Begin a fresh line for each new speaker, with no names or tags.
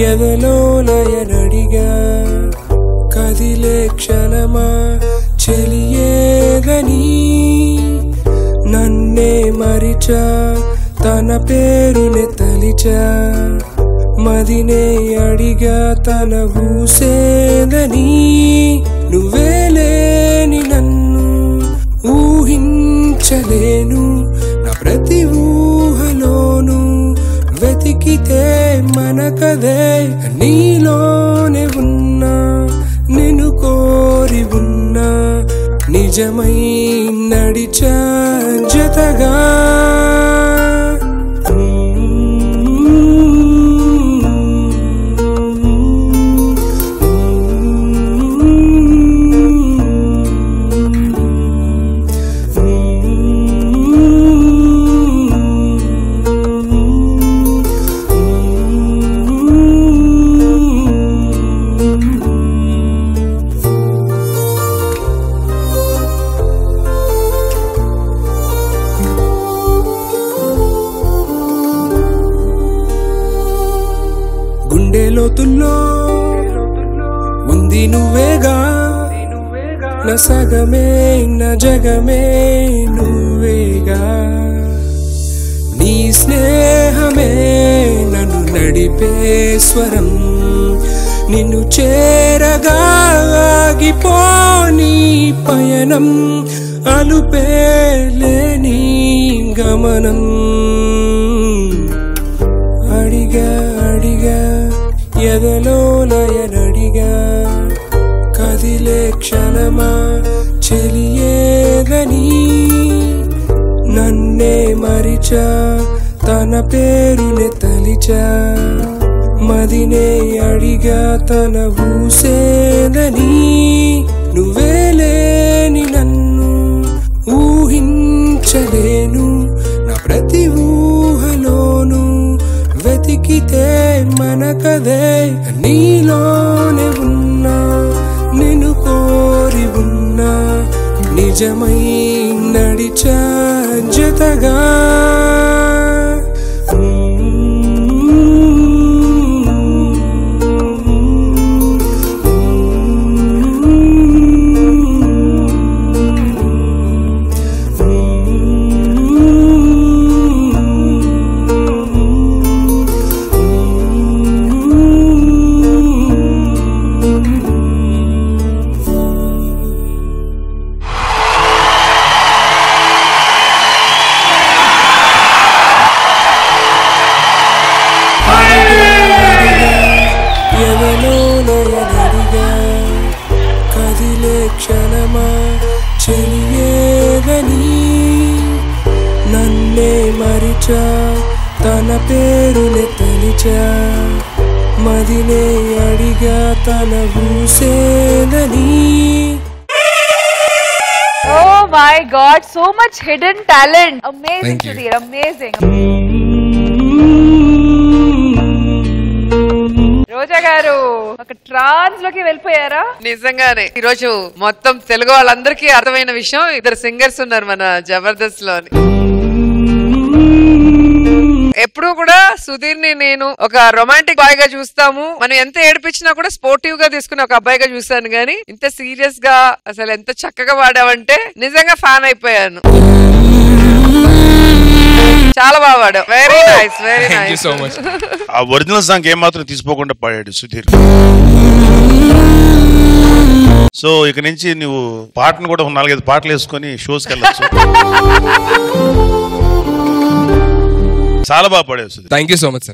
ఎదలోనయనడిగా కదిలే క్షణమా చెలియేదని నన్నే మరిచా తన పేరుని తలిచా మదినే అడిగా తన ఊసేదని నువ్వే లేని నన్ను ఊహించలేను నా ప్రతి ఊహలోను వెతికితే మనకదే నీలోనే ఉన్నా నిన్ను కోరి ఉన్నా నిజమై నడిచా జతగా గుండె లోతుల్లో ఉంది నువ్వేగా నా సగమే నా జగమే నువ్వేగా నీ స్నేహమే నన్ను నడిపే స్వరం నిన్ను చేరగా ఆగిపోని పయనం అలుపే లేని గమనం అడిగా అడిగా ఎదలో నయనడిగా కదిలే క్షణమా చెలియేదని నన్నే మరిచా తన పేరుని తలిచా మదినే అడిగా తన ఊసేదని నువ్వే లేని నన్ను ఊహించలేను నా ప్రతి ఊహలోను వెతికితే మనకదే నీలోనే ఉన్నా నిన్ను కోరి ఉన్నా నిజమై నడిచా జతగా ఎవలో నయనడిగా కదిలే క్షణమా చెలియేదని నన్నే మరిచా తన పేరుని తలిచా మదినే అడిగా తన ఊసేదని
Oh my god, so much hidden talent. Amazing,
Thank you.
Sudhir. Amazing. రోజా గారు ఒక ట్రాన్స్ లోకి వెళ్ళిపోయారా
నిజంగానే ఈ రోజు మొత్తం తెలుగు వాళ్ళందరికీ అర్థమైన విషయం ఇద్దరు సింగర్స్ ఉన్నారు మన జబర్దస్త్ లో అని. ఎప్పుడూ కూడా సుధీర్ ని నేను ఒక రొమాంటిక్ బాయ్ గా చూస్తాము మనం ఎంత ఏడిపించినా కూడా స్పోర్టివ్ గా తీసుకుని ఒక అబ్బాయిగా చూసాను గానీ ఇంత సీరియస్ గా అసలు ఎంత చక్కగా వాడావంటే నిజంగా ఫ్యాన్ అయిపోయాను చాలా బాగా వాడావు very nice very
thank you
nice
so much
ఆ ఒరిజినల్ సాంగ్ ఏమాత్రం తీసుకోకుండా పాడాడు సుధీర్ సో ఇక నుంచి నువ్వు పాటను కూడా ఒక నాలుగైదు పాటలు వేసుకొని షోస్కి వెళ్ళచ్చు చాలా బాగా పాడావు Sudheer
thank you so much sir